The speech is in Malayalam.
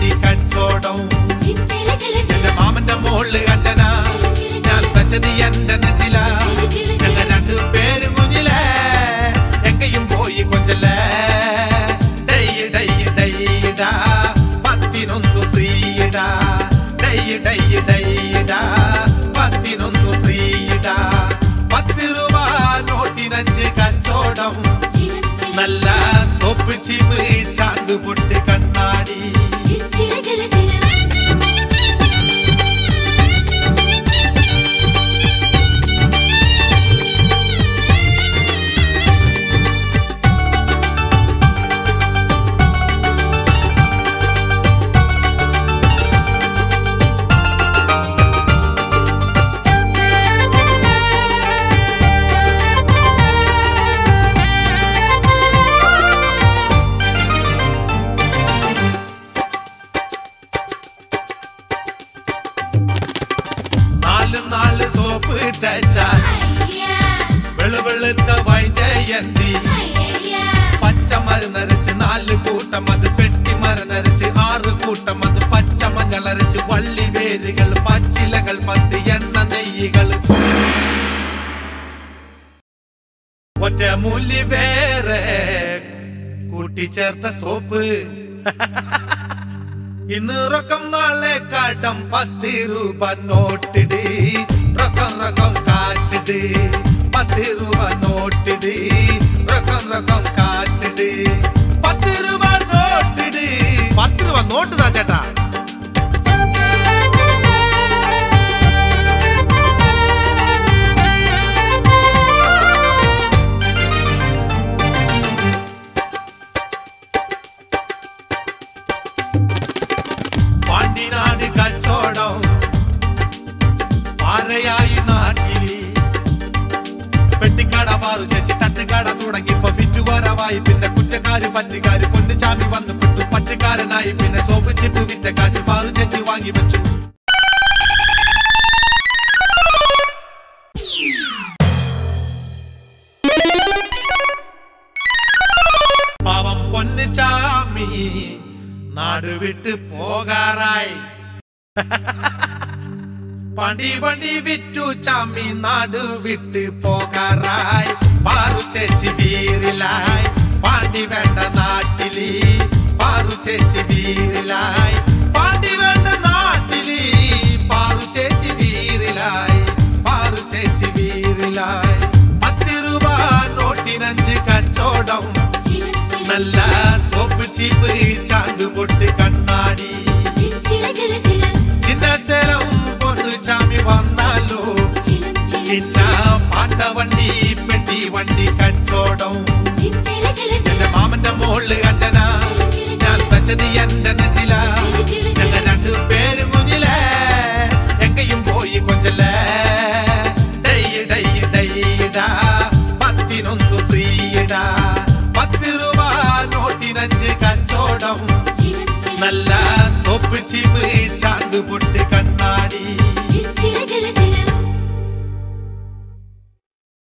വണ്ടി കച്ചോടം ചില ചില ചില എന്റെ മാമന്റെ മോള് അച്ഛന ഞാൻ വെച്ചത് എന്റെ നെഞ്ചില ഞങ്ങൾ രണ്ടു പേരും കുഞ്ഞിലേ എങ്കയും പോയി കൊഞ്ചല്ലേ ഡെയ്യ് ഡെയ്യ് ഡെയ്യടാ പത്തിനൊന്നു ഫ്രീയിടാ ഡെയ്യ് ഡെയ്യ് ഡെയ്യടാ പത്തിനൊന്നു ഫ്രീയിടാ പത്ത് രൂപ നോട്ടിനഞ്ച് കച്ചോടം ചില ചില നല്ല സോപ്പ് ചീപ്പ് ചാന്ത് പൊട്ട് കണ്ണാടി ചില ചില ചില നാല് നാല് സോപ്പ് തേച്ചാൽ അയ്യാ വെളുവെളുത്ത വൈജയന്തി അയ്യാ പച്ച മരുന്നരച്ച് നാല് കൂട്ടം അത് പെട്ടി മരുന്നരച്ച് ആറ് കൂട്ടം അത് പച്ച മഞ്ഞളരച്ച് വള്ളി വേരുകൾ പച്ചിലകൾ പത്ത് എണ്ണ നെയ്യുകൾ ഒറ്റ മൂലി വേറെ കൂട്ടിച്ചേർത്ത സോപ്പ് ഇന്ന് റൊക്കം നാളെ കടം പത്ത് രൂപ നോട്ടിട് റൊക്കം റൊക്കം കാശിട് പത്ത് രൂപ നോട്ടിട് റൊക്കം റൊക്കം കാശിട് പത്ത് രൂപ നോട്ടിട് പത്ത് രൂപ നോട്ട് താ ചേട്ടാ പാണ്ടിനാട് കച്ചോടം പാറയായി നാട്ടില് പെട്ടിക്കട പാറു ചേച്ചി തട്ടുകട തുടങ്ങിയപ്പോ വിറ്റുവരവായി പിന്നെ കുറ്റക്കാര് പറ്റുകാര് പൊന്നുചാമി വന്നു പെട്ടു പറ്റുകാരനായി പിന്നെ സോപ്പ് ചിപ്പ് വിറ്റ കാശ് പാറു ചേച്ചി വാങ്ങി വെച്ചു പാവം പൊന്നുചാമി നാട് വിട്ട് പോകാറായി പണ്ടി വണ്ടി വിറ്റു ചാമി നാട് വിട്ട് പോകാറായി പാറു ചേച്ചി വീറിലായി പാണ്ടി വേണ്ട നാട്ടിലി പാറു ചേച്ചി വീറിലായി പാണ്ടി വേണ്ട നാട്ടിലി പാറു ചേച്ചി വീറിലായി പാറു ചേച്ചി വീറിലായി പത്ത് രൂപ നോട്ടിനഞ്ച് കച്ചോടം ചില ചില നല്ല സോപ്പ് ചീപ്പ് ചാന്ത് പൊട്ട് കണ്ണാടി ചില ചില ചില ചിന്നസേലം പൊന്നു ചാമി വന്നാലോ ചില ചില ചിന്ന പാട്ട വണ്ടി പെട്ടി വണ്ടി കച്ചോടം ചില ചില ചില എന്റെ മാമന്റെ മോള് അച്ഛന ഞാൻ വെച്ചത് എന്റെ നെഞ്ചില ഞങ്ങൾ രണ്ടു പേരും കുഞ്ഞിലേ എങ്കയും പോയി കൊഞ്ചല്ലേ ഡെയ്യ് ഡെയ്യ് ഡെയ്യടാ പത്തിനൊന്നു ഫ്രീയിടാ പത്ത് രൂപ നോട്ടിനഞ്ച് കച്ചോടം ചില ചില നല്ല സോപ്പ് ചീപ്പ് ചാന്ത് പൊട്ട്